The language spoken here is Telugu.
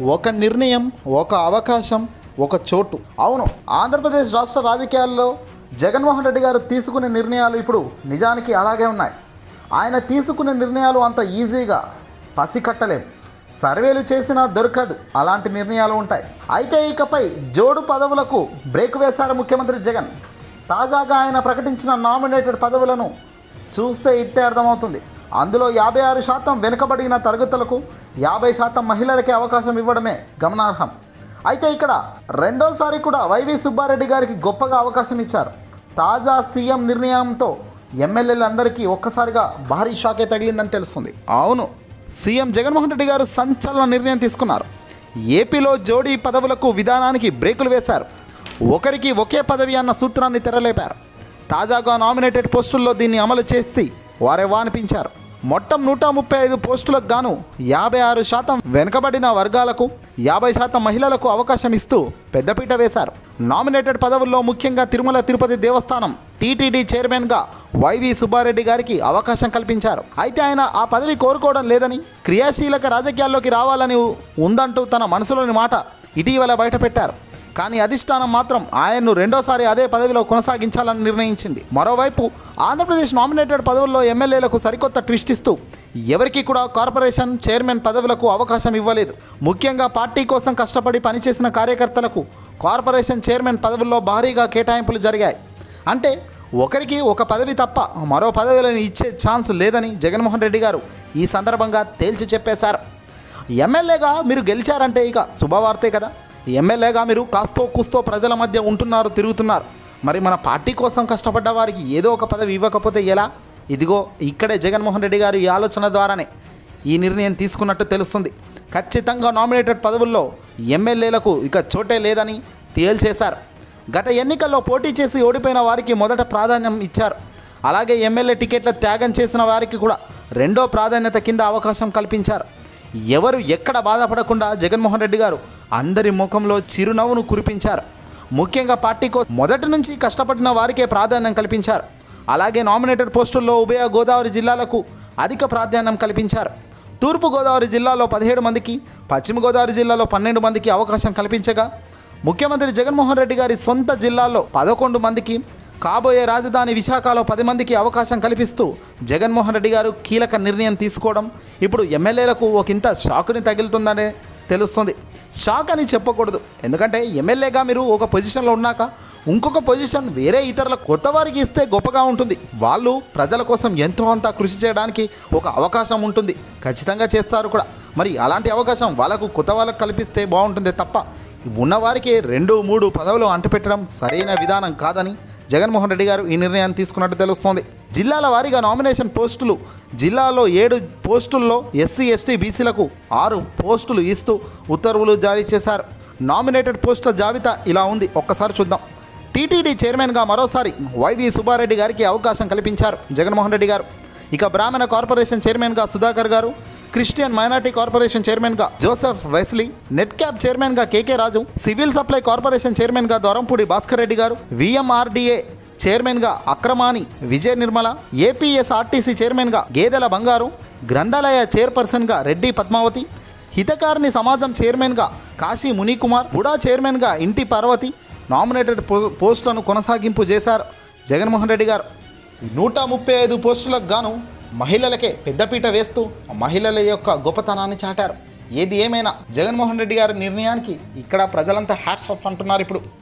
ఒక నిర్ణయం ఒక అవకాశం ఒక చోటు అవును ఆంధ్రప్రదేశ్ రాష్ట్ర రాజకీయాల్లో జగన్మోహన్ రెడ్డి గారు తీసుకునే నిర్ణయాలు ఇప్పుడు నిజానికి అలాగే ఉన్నాయి ఆయన తీసుకునే నిర్ణయాలు అంత ఈజీగా పసికట్టలేం సర్వేలు చేసినా దొరకదు అలాంటి నిర్ణయాలు ఉంటాయి అయితే ఇకపై జోడు పదవులకు బ్రేక్ వేశారు ముఖ్యమంత్రి జగన్ తాజాగా ఆయన ప్రకటించిన నామినేటెడ్ పదవులను చూస్తే ఇట్టే అర్థమవుతుంది అందులో యాభై ఆరు శాతం వెనుకబడిన తరగతులకు యాభై శాతం మహిళలకే అవకాశం ఇవ్వడమే గమనార్హం అయితే ఇక్కడ రెండోసారి కూడా వైవి సుబ్బారెడ్డి గారికి గొప్పగా అవకాశం ఇచ్చారు తాజా సీఎం నిర్ణయంతో ఎమ్మెల్యేలందరికీ ఒక్కసారిగా భారీ షాకే తగిలిందని తెలుస్తుంది అవును సీఎం జగన్మోహన్ రెడ్డి గారు సంచలన నిర్ణయం తీసుకున్నారు ఏపీలో జోడీ పదవులకు విధానానికి బ్రేకులు వేశారు ఒకరికి ఒకే పదవి అన్న సూత్రాన్ని తెరలేపారు తాజాగా నామినేటెడ్ పోస్టుల్లో దీన్ని అమలు చేసి వారెవా అనిపించారు మొత్తం నూట ముప్పై ఐదు పోస్టులకు గాను యాభై ఆరు శాతం వెనుకబడిన వర్గాలకు యాభై శాతం మహిళలకు అవకాశం ఇస్తూ పెద్దపీట వేశారు నామినేటెడ్ పదవుల్లో ముఖ్యంగా తిరుమల తిరుపతి దేవస్థానం టీటీడీ చైర్మన్గా వైవి సుబ్బారెడ్డి గారికి అవకాశం కల్పించారు అయితే ఆయన ఆ పదవి కోరుకోవడం లేదని క్రియాశీలక రాజకీయాల్లోకి రావాలని ఉందంటూ తన మనసులోని మాట ఇటీవల బయటపెట్టారు కానీ అధిష్టానం మాత్రం ఆయన్ను రెండోసారి అదే పదవిలో కొనసాగించాలని నిర్ణయించింది మరోవైపు ఆంధ్రప్రదేశ్ నామినేటెడ్ పదవుల్లో ఎమ్మెల్యేలకు సరికొత్త ట్విస్ట్ ఇస్తూ ఎవరికి కూడా కార్పొరేషన్ చైర్మన్ పదవులకు అవకాశం ఇవ్వలేదు ముఖ్యంగా పార్టీ కోసం కష్టపడి పనిచేసిన కార్యకర్తలకు కార్పొరేషన్ చైర్మన్ పదవుల్లో భారీగా కేటాయింపులు జరిగాయి అంటే ఒకరికి ఒక పదవి తప్ప మరో పదవులను ఇచ్చే ఛాన్స్ లేదని జగన్మోహన్ రెడ్డి గారు ఈ సందర్భంగా తేల్చి చెప్పేశారు ఎమ్మెల్యేగా మీరు గెలిచారంటే ఇక శుభవార్తే కదా ఎమ్మెల్యేగా మీరు కాస్తో కూస్తో ప్రజల మధ్య ఉంటున్నారు తిరుగుతున్నారు మరి మన పార్టీ కోసం కష్టపడ్డ వారికి ఏదో ఒక పదవి ఇవ్వకపోతే ఎలా ఇదిగో ఇక్కడే జగన్మోహన్ రెడ్డి గారు ఈ ఆలోచన ద్వారానే ఈ నిర్ణయం తీసుకున్నట్టు తెలుస్తుంది ఖచ్చితంగా నామినేటెడ్ పదవుల్లో ఎమ్మెల్యేలకు ఇక చోటే లేదని తేల్చేశారు గత ఎన్నికల్లో పోటీ చేసి ఓడిపోయిన వారికి మొదట ప్రాధాన్యం ఇచ్చారు అలాగే ఎమ్మెల్యే టికెట్ల త్యాగం చేసిన వారికి కూడా రెండో ప్రాధాన్యత కింద అవకాశం కల్పించారు ఎవరు ఎక్కడ బాధపడకుండా జగన్మోహన్ రెడ్డి గారు అందరి ముఖంలో చిరునవ్వును కురిపించారు ముఖ్యంగా పార్టీకో మొదటి నుంచి కష్టపడిన వారికే ప్రాధాన్యం కల్పించారు అలాగే నామినేటెడ్ పోస్టుల్లో ఉభయ గోదావరి జిల్లాలకు అధిక ప్రాధాన్యం కల్పించారు తూర్పు గోదావరి జిల్లాలో పదిహేడు మందికి పశ్చిమ గోదావరి జిల్లాలో పన్నెండు మందికి అవకాశం కల్పించగా ముఖ్యమంత్రి జగన్మోహన్ రెడ్డి గారి సొంత జిల్లాలో పదకొండు మందికి కాబోయే రాజధాని విశాఖలో పది మందికి అవకాశం కల్పిస్తూ జగన్మోహన్ రెడ్డి గారు కీలక నిర్ణయం తీసుకోవడం ఇప్పుడు ఎమ్మెల్యేలకు ఒకంత షాకుని తగులుతుందనే తెలుస్తుంది షాక్ అని చెప్పకూడదు ఎందుకంటే ఎమ్మెల్యేగా మీరు ఒక పొజిషన్లో ఉన్నాక ఇంకొక పొజిషన్ వేరే ఇతరుల కొత్త వారికి ఇస్తే గొప్పగా ఉంటుంది వాళ్ళు ప్రజల కోసం ఎంతో అంత కృషి చేయడానికి ఒక అవకాశం ఉంటుంది ఖచ్చితంగా చేస్తారు కూడా మరి అలాంటి అవకాశం వాళ్ళకు కొత్త వాళ్ళకు కల్పిస్తే బాగుంటుంది తప్ప ఉన్నవారికి రెండు మూడు పదవులు అంటుపెట్టడం సరైన విధానం కాదని జగన్మోహన్ రెడ్డి గారు ఈ నిర్ణయాన్ని తీసుకున్నట్టు తెలుస్తోంది జిల్లాల వారీగా నామినేషన్ పోస్టులు జిల్లాలో ఏడు పోస్టుల్లో ఎస్సీ ఎస్టీ బీసీలకు ఆరు పోస్టులు ఇస్తూ ఉత్తర్వులు జారీ చేశారు నామినేటెడ్ పోస్టుల జాబితా ఇలా ఉంది ఒక్కసారి చూద్దాం టీటీడీ చైర్మన్గా మరోసారి వైవి సుబ్బారెడ్డి గారికి అవకాశం కల్పించారు జగన్మోహన్ రెడ్డి గారు ఇక బ్రాహ్మణ కార్పొరేషన్ చైర్మన్గా సుధాకర్ గారు క్రిస్టియన్ మైనార్టీ కార్పొరేషన్ చైర్మన్గా జోసెఫ్ వెస్లీ నెట్ క్యాప్ చైర్మన్గా K K Raju civil supply corporation చైర్మన్గా దొరంపూడి భాస్కర్ రెడ్డి గారు విఎంఆర్డీఏ చైర్మన్గా అక్రమాని విజయ నిర్మల ఏపీఎస్ఆర్టీసీ చైర్మన్గా గేదెల బంగారు గ్రంథాలయ చైర్పర్సన్గా రెడ్డి పద్మావతి హితకారిణి సమాజం చైర్మన్గా కాశీ మునికుమార్ బుడా చైర్మన్గా ఇంటి పార్వతి నామినేటెడ్ పో పోస్టులను కొనసాగింపు చేశారు జగన్మోహన్ రెడ్డి గారు నూట ముప్పై ఐదు పోస్టులకు గాను మహిళలకే పెద్దపీట వేస్తూ మహిళల యొక్క గొప్పతనాన్ని చాటారు ఏది ఏమైనా జగన్మోహన్ రెడ్డి గారి నిర్ణయానికి ఇక్కడ ప్రజలంతా హ్యాట్స్ ఆఫ్ అంటున్నారు ఇప్పుడు